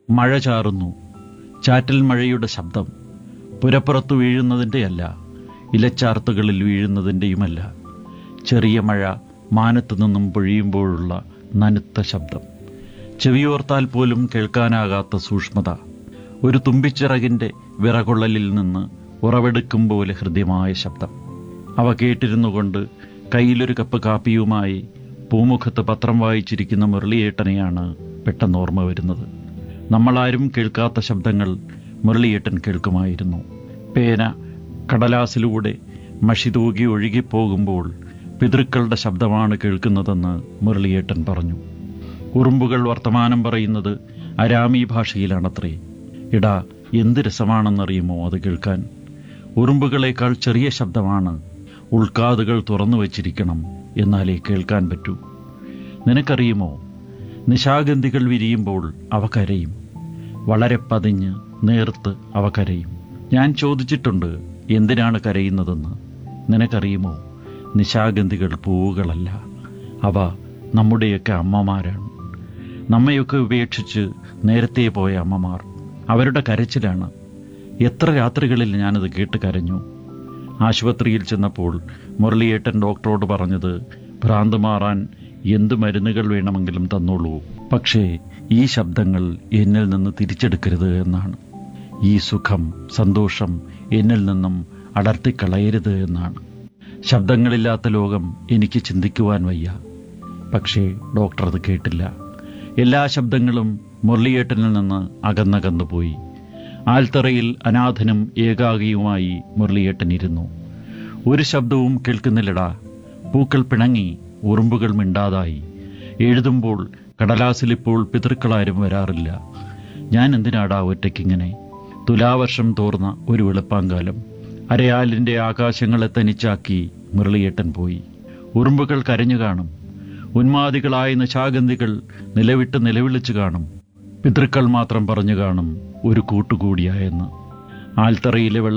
മഴ ചാറുന്നു ചാറ്റൽ മഴയുടെ ശബ്ദം പുരപ്പുറത്തു വീഴുന്നതിൻ്റെയല്ല ഇലച്ചാർത്തുകളിൽ വീഴുന്നതിൻ്റെയുമല്ല ചെറിയ മഴ മാനത്തു നിന്നും പൊഴിയുമ്പോഴുള്ള നനുത്ത ശബ്ദം ചെവിയോർത്താൽ പോലും കേൾക്കാനാകാത്ത സൂക്ഷ്മത ഒരു തുമ്പിച്ചിറകിൻ്റെ വിറകൊള്ളലിൽ നിന്ന് ഉറവെടുക്കും പോലെ ഹൃദ്യമായ ശബ്ദം അവ കേട്ടിരുന്നു കൊണ്ട് കയ്യിലൊരു കപ്പ് കാപ്പിയുമായി പൂമുഖത്ത് പത്രം വായിച്ചിരിക്കുന്ന മുരളിയേട്ടനെയാണ് പെട്ടെന്ന് ഓർമ്മ വരുന്നത് നമ്മളാരും കേൾക്കാത്ത ശബ്ദങ്ങൾ മുരളിയേട്ടൻ കേൾക്കുമായിരുന്നു പേന കടലാസിലൂടെ മഷി തൂകി ഒഴുകിപ്പോകുമ്പോൾ പിതൃക്കളുടെ ശബ്ദമാണ് കേൾക്കുന്നതെന്ന് മുരളിയേട്ടൻ പറഞ്ഞു ഉറുമ്പുകൾ വർത്തമാനം പറയുന്നത് അരാമി ഭാഷയിലാണത്രേ ഇടാ എന്ത് രസമാണെന്നറിയുമോ അത് കേൾക്കാൻ ഉറുമ്പുകളേക്കാൾ ചെറിയ ശബ്ദമാണ് ഉൾക്കാതുകൾ തുറന്നു വച്ചിരിക്കണം എന്നാലേ കേൾക്കാൻ പറ്റൂ നിനക്കറിയുമോ നിശാഗന്ധികൾ വിരിയുമ്പോൾ അവ കരയും വളരെ പതിഞ്ഞ് നേർത്ത് അവ കരയും ഞാൻ ചോദിച്ചിട്ടുണ്ട് എന്തിനാണ് കരയുന്നതെന്ന് നിനക്കറിയുമോ നിശാഗന്ധികൾ പൂവുകളല്ല അവ നമ്മുടെയൊക്കെ അമ്മമാരാണ് നമ്മയൊക്കെ ഉപേക്ഷിച്ച് നേരത്തെ പോയ അമ്മമാർ അവരുടെ കരച്ചിലാണ് എത്ര രാത്രികളിൽ ഞാനത് കേട്ട് കരഞ്ഞു ആശുപത്രിയിൽ ചെന്നപ്പോൾ മുരളിയേട്ടൻ ഡോക്ടറോട് പറഞ്ഞത് ഭ്രാന്ത് മാറാൻ എന്ത് മരുന്നുകൾ വേണമെങ്കിലും തന്നോളൂ പക്ഷേ ഈ ശബ്ദങ്ങൾ എന്നിൽ നിന്ന് തിരിച്ചെടുക്കരുത് എന്നാണ് ഈ സുഖം സന്തോഷം എന്നിൽ നിന്നും അടർത്തിക്കളയരുത് എന്നാണ് ശബ്ദങ്ങളില്ലാത്ത ലോകം എനിക്ക് ചിന്തിക്കുവാൻ വയ്യ പക്ഷേ ഡോക്ടർ അത് കേട്ടില്ല എല്ലാ ശബ്ദങ്ങളും മുരളിയേട്ടനിൽ നിന്ന് അകന്നകന്നു പോയി ആൽത്തറയിൽ അനാഥനും ഏകാഗിയുമായി മുരളിയേട്ടൻ ഇരുന്നു ഒരു ശബ്ദവും കേൾക്കുന്നില്ലടാ പൂക്കൾ പിണങ്ങി ഉറുമ്പുകൾ മിണ്ടാതായി എഴുതുമ്പോൾ കടലാസിലിപ്പോൾ പിതൃക്കളാരും വരാറില്ല ഞാൻ എന്തിനാടാ ഒറ്റയ്ക്കിങ്ങനെ തുലാവർഷം തോർന്ന ഒരു വെളുപ്പാങ്കാലം അരയാലിൻ്റെ ആകാശങ്ങളെ തനിച്ചാക്കി മുരളിയേട്ടൻ പോയി ഉറുമ്പുകൾ കരഞ്ഞു കാണും ഉന്മാദികളായ നിശാഗന്ധികൾ നിലവിട്ട് നിലവിളിച്ചു കാണും പിതൃക്കൾ മാത്രം പറഞ്ഞു കാണും ഒരു കൂട്ടുകൂടിയായെന്ന് ആൽത്തറയിലെ വെള്ള